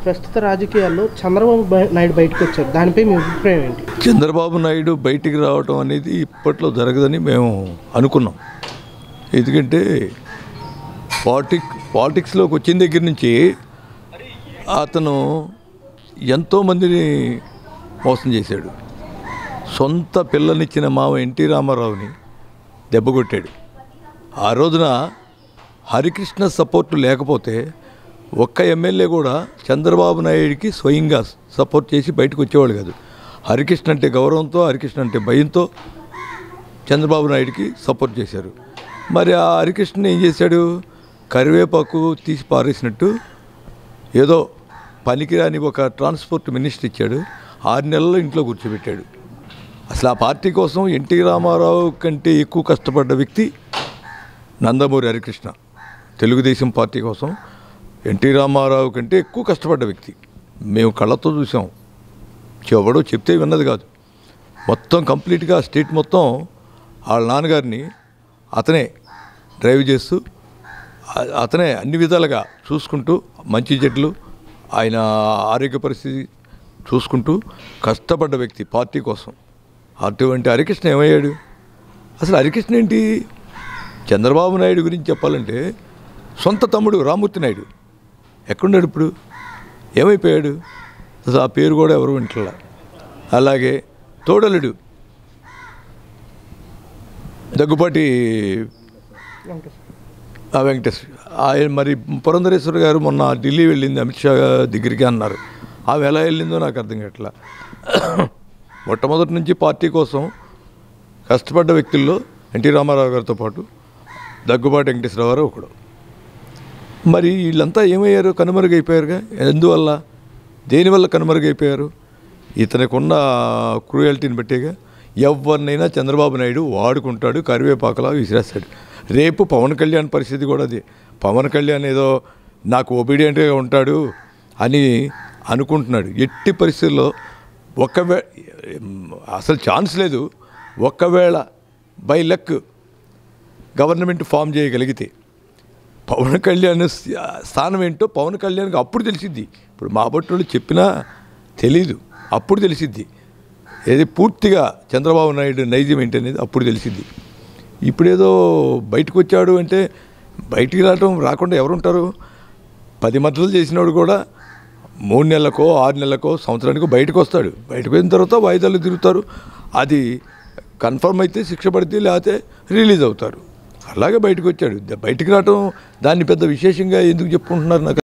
ప్రస్తుత రాజకీయాల్లో చంద్రబాబు బయ- నాయుడు బయటకు వచ్చారు దానిపై మీ అభిప్రాయం ఏంటి చంద్రబాబు నాయుడు బయటికి రావటం అనేది ఇప్పట్లో జరగదని మేము అనుకున్నాం ఎందుకంటే పాలిటిక్ పాలిటిక్స్లోకి వచ్చిన దగ్గర నుంచి అతను ఎంతోమందిని మోసం చేశాడు సొంత పిల్లనిచ్చిన మావ ఎన్టీ రామారావుని దెబ్బకొట్టాడు ఆ రోజున హరికృష్ణ సపోర్టు లేకపోతే ఒక్క ఎమ్మెల్యే కూడా చంద్రబాబు నాయుడికి స్వయంగా సపోర్ట్ చేసి బయటకు వచ్చేవాడు కాదు హరికృష్ణ అంటే గౌరవంతో హరికృష్ణ అంటే భయంతో చంద్రబాబు నాయుడికి సపోర్ట్ చేశారు మరి ఆ హరికృష్ణ ఏం చేశాడు కరివేపాకు తీసి పారేసినట్టు ఏదో పనికిరాని ఒక ట్రాన్స్పోర్ట్ మినిస్టర్ ఇచ్చాడు ఆరు నెలల్లో ఇంట్లో కూర్చోబెట్టాడు అసలు ఆ పార్టీ కోసం ఎన్టీ రామారావు కంటే ఎక్కువ కష్టపడ్డ వ్యక్తి నందమూరి హరికృష్ణ తెలుగుదేశం పార్టీ కోసం ఎన్టీ రామారావు కంటే ఎక్కువ కష్టపడ్డ వ్యక్తి మేము కళ్ళతో చూసాం ఎవడో చెప్తే విన్నది కాదు మొత్తం కంప్లీట్గా స్టేట్ మొత్తం వాళ్ళ నాన్నగారిని అతనే డ్రైవ్ చేస్తూ ఆ- అతనే అన్ని విధాలుగా చూసుకుంటూ మంచి చెట్లు ఆయన ఆరోగ్య పరిస్థితి చూసుకుంటూ కష్టపడ్డ వ్యక్తి పార్టీ కోసం అటువంటి హరికృష్ణ ఏమయ్యాడు అసలు హరికృష్ణ ఏంటి చంద్రబాబు నాయుడు గురించి చెప్పాలంటే సొంత తమ్ముడు రామూర్తి నాయుడు ఎక్కడున్నాడు ఇప్పుడు ఏమైపోయాడు అసలు ఆ పేరు కూడా ఎవరు వింటలా అలాగే తోడలుడు దగ్గుపాటి ఆ వెంకటేశ్వర ఆయన మరి పురంధరేశ్వర గారు మొన్న ఢిల్లీ వెళ్ళింది అమిత్ షా దగ్గరికి అన్నారు ఆమె ఎలా వెళ్ళిందో నాకు అర్థం కావట్లా మొట్టమొదటి నుంచి పార్టీ కోసం కష్టపడ్డ వ్యక్తుల్లో ఎన్టీ రామారావు గారితో పాటు దగ్గుబాటి వెంకటేశ్వరరావు గారు ఒకడు మరి వీళ్ళంతా ఏమయ్యారు కనుమరుగైపోయారుగా ఎందువల్ల దేనివల్ల కనుమరుగైపోయారు ఇతనికి ఉన్న క్రూయల్టీని బట్టేగా ఎవరినైనా చంద్రబాబు నాయుడు వాడుకుంటాడు కరివేపాకలా విసిరేస్తాడు రేపు పవన్ కళ్యాణ్ పరిస్థితి కూడా అది పవన్ కళ్యాణ్ ఏదో నాకు ఒబీడియంట్గా ఉంటాడు అని అనుకుంటున్నాడు ఎట్టి పరిస్థితుల్లో ఒకవే అసలు ఛాన్స్ లేదు ఒక్కవేళ బై లక్ గవర్నమెంట్ ఫామ్ చేయగలిగితే పవన్ కళ్యాణ్ స్థానం ఏంటో పవన్ కళ్యాణ్కి అప్పుడు తెలిసిద్ది ఇప్పుడు మా బట్టోళ్ళు చెప్పినా తెలీదు అప్పుడు తెలిసిద్ది ఏది పూర్తిగా చంద్రబాబు నాయుడు నైజం ఏంటి అనేది అప్పుడు తెలిసిద్ది ఇప్పుడేదో బయటకు వచ్చాడు అంటే బయటికి రావటం రాకుండా ఎవరుంటారు పది మద్దతులు చేసినోడు కూడా మూడు నెలలకో ఆరు నెలలకో సంవత్సరానికో బయటకు వస్తాడు బయటకు వచ్చిన తర్వాత వాయిదాలు తిరుగుతారు అది కన్ఫర్మ్ అయితే శిక్ష పడితే లేకపోతే రిలీజ్ అవుతారు అలాగే బయటకు వచ్చాడు బయటికి రావటం దాన్ని పెద్ద విశేషంగా ఎందుకు చెప్పుకుంటున్నారు నాకు